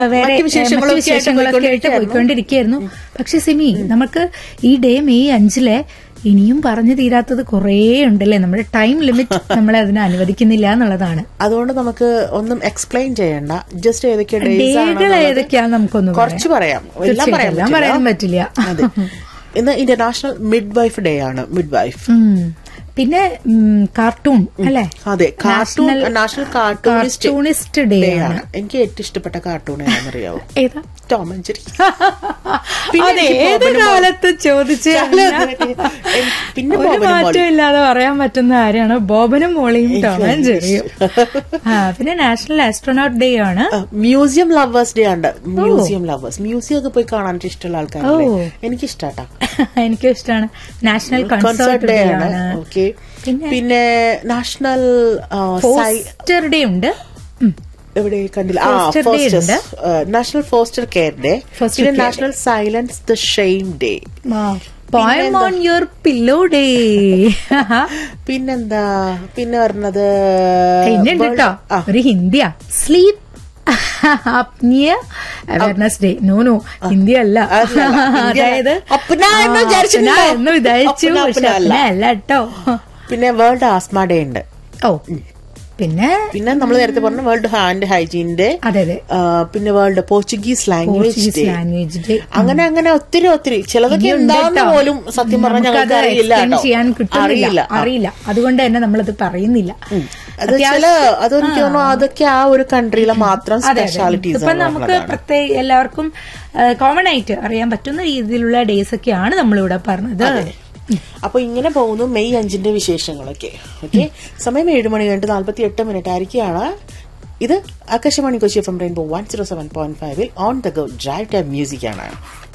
വേറെ മറ്റ് വിശേഷങ്ങളൊക്കെ മറ്റ് വിശേഷങ്ങളൊക്കെ ആയിട്ട് പോയിക്കൊണ്ടിരിക്കുകയായിരുന്നു. പോയിക്കൊണ്ടിരിക്കുകയായിരുന്നു പക്ഷെ സിമി നമുക്ക് ഈ ഡേ മെയ് അഞ്ചിലെ ഇനിയും പറഞ്ഞു തീരാത്തത് കുറേ ഉണ്ടല്ലേ നമ്മുടെ ടൈം ലിമിറ്റ് നമ്മളെ അതിന് അനുവദിക്കുന്നില്ല എന്നുള്ളതാണ് അതുകൊണ്ട് നമുക്ക് ഒന്നും എക്സ്പ്ലെയിൻ ചെയ്യണ്ട ജസ്റ്റ് ഏതൊക്കെ ഡേയ്സ് ഡേകൾ ഏതൊക്കെയാന്ന് നമുക്കൊന്ന് കുറച്ച് പറയാം എല്ലാം തീർച്ചയായിട്ടും, പറയാൻ എല്ലാം പറ്റില്ല. പറയാൻ പറ്റില്ല അതെ ഇന്ന് ഇന്റർനാഷണൽ മിഡ് വൈഫ് ഡേ ആണ് മിഡ് വൈഫ് ഉം. പിന്നെ ഉം, കാർട്ടൂൺ അല്ലെ അതെ cartoon National- national cartoonist cartoonist day day ആണ് ആണ് എനിക്ക് ഏറ്റവും ഇഷ്ടപ്പെട്ട കാർട്ടൂൺ ഏതാണെന്നറിയാവോ ഏതാ ടോം ആൻഡ് ജെറി അതെ ഏത് കാലത്ത് ചോദിച്ചു പിന്നെ ഒരു ബോബനും മാറ്റം മോളിയും. ഇല്ലാതെ പറയാൻ പറ്റുന്ന കാര്യമാണ് ബോബനും മോളിയും ടോം ആൻഡ് ജെറിയും ആ പിന്നെ നാഷണൽ ആസ്ട്രോനോട്ട് ഡേ ആണ് മ്യൂസിയം ലവേഴ്സ് ഡേ ഉണ്ട് മ്യൂസിയം ലവേഴ്സ് മ്യൂസിയം ഒക്കെ പോയി കാണാനായിട്ട് ഇഷ്ടമുള്ള ആൾക്കാരല്ലേ ഓ. എനിക്ക് ഇഷ്ടാട്ടാ എനിക്കും ഇഷ്ടമാണ് national concert concert day day ആണ് ആണ് ഓക്കെ പിന്നെ പിന്നെ നാഷണൽ പോസ്റ്റർ ഡേ ഉണ്ട് ഉം. എവിടെ കണ്ടില്ല ആ Foster Day ഫോസ്റ്റേഴ്സ് ഉണ്ട്. National foster care day Foster പിന്നെ Care national silence the shame day poem on your pillow day പിന്നെന്താ പിന്നെ പറഞ്ഞത് പിന്നെ ഉണ്ട് കേട്ടോ ആ, ഒരു ഹിന്ദിയാ sleep apnea awareness day no no Hindi അല്ല അല്ല, അല്ല, ഹിന്ദി അല്ല. അതായത് അപ്ന എന്ന് ആ, വിചാരിച്ചിട്ടുണ്ടോ? അപ്ന എന്ന് വിചാരിച്ചു അപ്ന, പക്ഷെ അപ്ന അല്ല. അപ്ന അല്ല കേട്ടോ പിന്നെ വേൾഡ് ആസ്മ ഡേ ഉണ്ട് ഓ പിന്നെ പിന്നെ നമ്മൾ നേരത്തെ പറഞ്ഞ വേൾഡ് ഹാൻഡ് ഹൈജീൻ ഡേ അതെ അതെ പിന്നെ world Portuguese language Portuguese day language day അങ്ങനെ അങ്ങനെ ഒത്തിരി ഒത്തിരി ചിലതൊക്കെ ഇനിയുണ്ട് എന്താന്ന് കേട്ടോ. പോലും സത്യം പറഞ്ഞാൽ നമുക്കത് ഞങ്ങൾക്ക് അറിയില്ല explain കേട്ടോ. ചെയ്യാൻ കിട്ടുന്നില്ല അറിയില്ല ആ. അറിയില്ല അതുകൊണ്ട് തന്നെ നമ്മളത് പറയുന്നില്ല അത് ചില അതെനിക്ക് തോന്നുന്നു അതൊക്കെ ആ ഒരു കൺട്രിയിലെ മാത്രം അതെ അതെ സ്പെഷ്യാലിറ്റീസ് ഇപ്പൊ നമുക്ക് പ്രത്യേക എല്ലാവർക്കും കോമൺ ആയിട്ട് അറിയാൻ പറ്റുന്ന രീതിയിലുള്ള ഡേയ്സ് ഒക്കെയാണ് നമ്മളിവിടെ പറഞ്ഞത് അപ്പൊ ഇങ്ങനെ പോകുന്നു മെയ് അഞ്ചിന്റെ വിശേഷങ്ങളൊക്കെ ഓക്കെ സമയം ഏഴ് മണി കഴിഞ്ഞിട്ട് നാല്പത്തി എട്ട് മിനിറ്റ് ആയിരിക്കുകയാണ് ഇത് Akashvani Kochi F M rainbow one zero seven point ഫൈവിൽ on the go drive time music ആണ്